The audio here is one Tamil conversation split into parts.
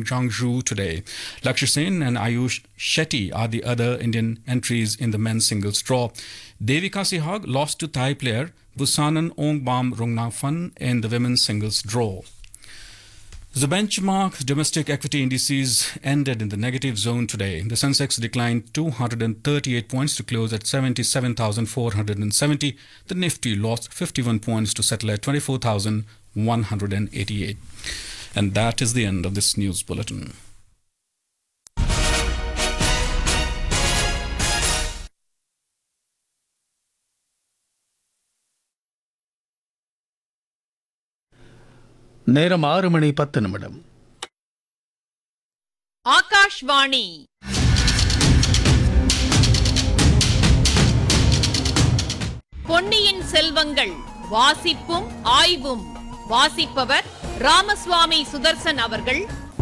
Zhangzhou today. Lakshya Sen and Ayush Shetty are the other Indian entries in the men's singles draw. Devika Sehag lost to Thai player Busanan Ongbam Rungnafan in the women's singles draw. The benchmark domestic equity indices ended in the negative zone today. The Sensex declined 238 points to close at 77,470. The Nifty lost 51 points to settle at 24,188. And that is the end of this news bulletin. நேரம் ஆறு மணி பத்து நிமிடம் ஆகாஷ்வாணி பொன்னியின் செல்வங்கள் வாசிப்பும் ஆய்வும் வாசிப்பவர் ராமசுவாமி சுதர்சன் அவர்கள்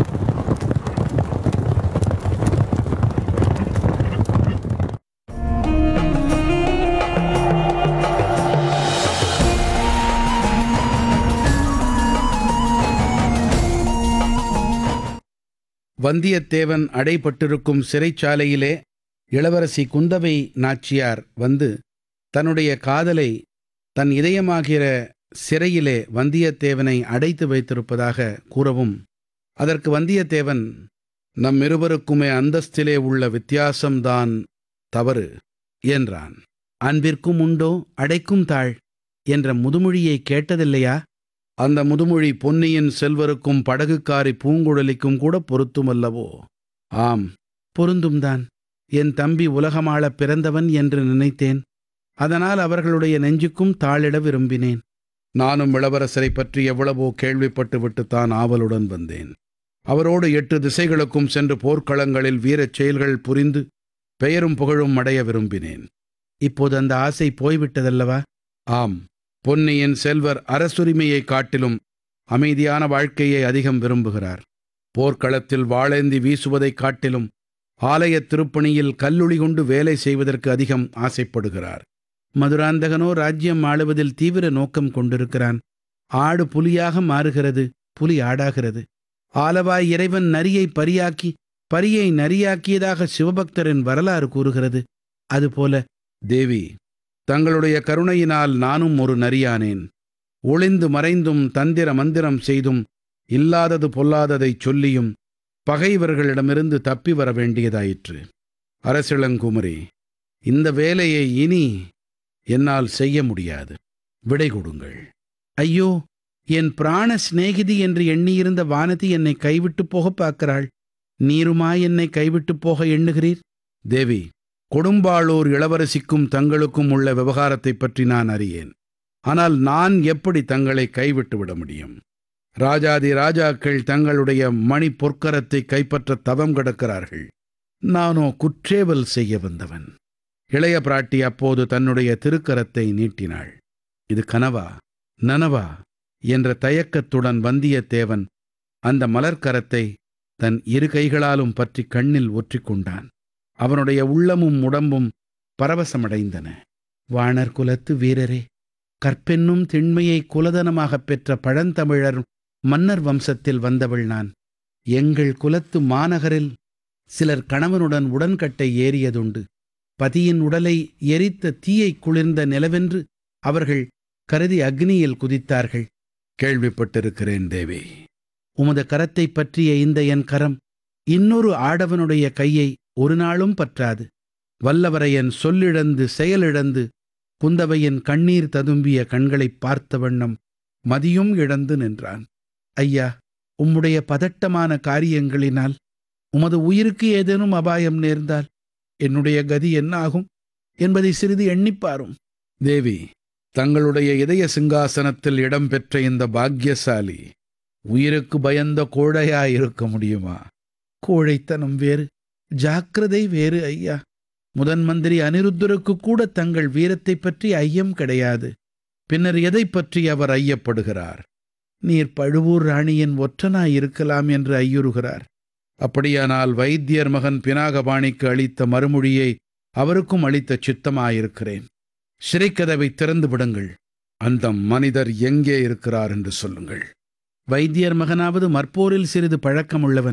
வந்தியத்தேவன் அடைபட்டிருக்கும் சிறைச்சாலையிலே இளவரசி குந்தவை நாச்சியார் வந்து தன்னுடைய காதலை தன் இதயமாகிற சிறையிலே வந்தியத்தேவனை அடைத்து வைத்திருப்பதாக கூறவும் அதற்கு வந்தியத்தேவன் நம் இருவருக்குமே அந்தஸ்திலே உள்ள வித்தியாசம்தான் தவறு என்றான் அன்பிற்கும் உண்டோ அடைக்கும் தாழ் என்ற முதுமொழியை கேட்டதில்லையா அந்த முதுமொழி பொன்னியின் செல்வருக்கும் படகுக்காரி பூங்குழலிக்கும் கூட பொருத்துமல்லவோ ஆம் பொருந்தும்தான் என் தம்பி உலகமாளப் பிறந்தவன் என்று நினைத்தேன் அதனால் அவர்களுடைய நெஞ்சுக்கும் தாளிட விரும்பினேன் நானும் இளவரசரை பற்றி எவ்வளவோ கேள்விப்பட்டு விட்டுத்தான் ஆவலுடன் வந்தேன் அவரோடு எட்டு திசைகளுக்கும் சென்று போர்க்களங்களில் வீரச் செயல்கள் புரிந்து பெயரும் புகழும் அடைய விரும்பினேன் இப்போது அந்த ஆசை போய்விட்டதல்லவா ஆம் பொன்னியின் செல்வர் அரசுரிமையை காட்டிலும் அமைதியான வாழ்க்கையை அதிகம் விரும்புகிறார் போர்க்களத்தில் வாளேந்தி வீசுவதைக் காட்டிலும் ஆலயத் திருப்பணியில் கல்லுளி கொண்டு வேலை செய்வதற்கு அதிகம் ஆசைப்படுகிறார் மதுராந்தகனோ ராஜ்யம் ஆளுவதில் தீவிர நோக்கம் கொண்டிருக்கிறான் ஆடு புலியாக மாறுகிறது புலி ஆடாகிறது ஆலவாய் இறைவன் நரியை பரியாக்கி பரியை நரியாக்கியதாக சிவபக்தரின் வரலாறு கூறுகிறது அதுபோல தேவி தங்களுடைய கருணையினால் நானும் ஒரு நரியானேன் ஒளிந்து மறைந்தும் தந்திர மந்திரம் செய்தும் இல்லாதது பொல்லாததைச் சொல்லியும் பகைவர்களிடமிருந்து தப்பி வர வேண்டியதாயிற்று அரசிளங்குமரி இந்த வேலையை இனி என்னால் செய்ய முடியாது விடை கொடுங்கள் ஐயோ என் பிராண சிநேகிதி என்று எண்ணியிருந்த வானதி என்னை கைவிட்டு போக பார்க்கிறாள் நீருமா என்னை கைவிட்டு போக எண்ணுகிறீர் தேவி கொடும்பாளூர் இளவரசிக்கும் தங்களுக்கும் உள்ள விவகாரத்தைப் பற்றி நான் அறியேன் ஆனால் நான் எப்படி தங்களை கைவிட்டு விட முடியும் ராஜாதி ராஜாக்கள் தங்களுடைய மணி பொற்கரத்தை கைப்பற்ற தவம் கிடக்கிறார்கள் நானோ குற்றேவல் செய்ய வந்தவன் இளைய பிராட்டி அப்போது தன்னுடைய திருக்கரத்தை நீட்டினாள் இது கனவா நனவா என்ற தயக்கத்துடன் வந்தியத்தேவன் அந்த மலர்க்கரத்தை தன் இரு கைகளாலும் பற்றி கண்ணில் ஒற்றிக்கொண்டான் அவனுடைய உள்ளமும் உடம்பும் பரவசமடைந்தன வாணர் குலத்து வீரரே கற்பென்னும் திண்மையை குலதனமாகப் பெற்ற பழந்தமிழர் மன்னர் வம்சத்தில் வந்தவள் நான் எங்கள் குலத்து மாநகரில் சிலர் கணவனுடன் உடன்கட்டை ஏறியதுண்டு பதியின் உடலை எரித்த தீயை குளிர்ந்த நிலவென்று அவர்கள் கருதி அக்னியில் குதித்தார்கள் கேள்விப்பட்டிருக்கிறேன் தேவி உமது கரத்தைப் பற்றிய இந்த என் கரம் இன்னொரு ஆடவனுடைய கையை ஒரு நாளும் பற்றாது வல்லவரையன் சொல்லிழந்து செயலிழந்து குந்தவையின் கண்ணீர் ததும்பிய கண்களைப் பார்த்த வண்ணம் மதியும் இழந்து நின்றான் ஐயா உம்முடைய பதட்டமான காரியங்களினால் உமது உயிருக்கு ஏதேனும் அபாயம் நேர்ந்தால் என்னுடைய கதி என்ன ஆகும் என்பதை சிறிது எண்ணிப்பாரும் தேவி தங்களுடைய இதய சிங்காசனத்தில் இடம்பெற்ற இந்த பாக்கியசாலி உயிருக்கு பயந்த கோழையாயிருக்க முடியுமா கோழைத்தனம் வேறு ஜாக்கிரதை வேறு ஐயா முதன் மந்திரி அனிருத்தருக்கு கூட தங்கள் வீரத்தைப் பற்றி ஐயம் கிடையாது பின்னர் எதைப் பற்றி அவர் ஐயப்படுகிறார் நீர் பழுவூர் ராணியின் ஒற்றனாயிருக்கலாம் என்று ஐயுறுகிறார் அப்படியானால் வைத்தியர் மகன் பினாகபாணிக்கு அளித்த மறுமொழியை அவருக்கும் அளித்த சித்தமாயிருக்கிறேன் சிறைக்கதவை திறந்து விடுங்கள் அந்த மனிதர் எங்கே இருக்கிறார் என்று சொல்லுங்கள் வைத்தியர் மகனாவது மற்போரில் சிறிது பழக்கமுள்ளவன்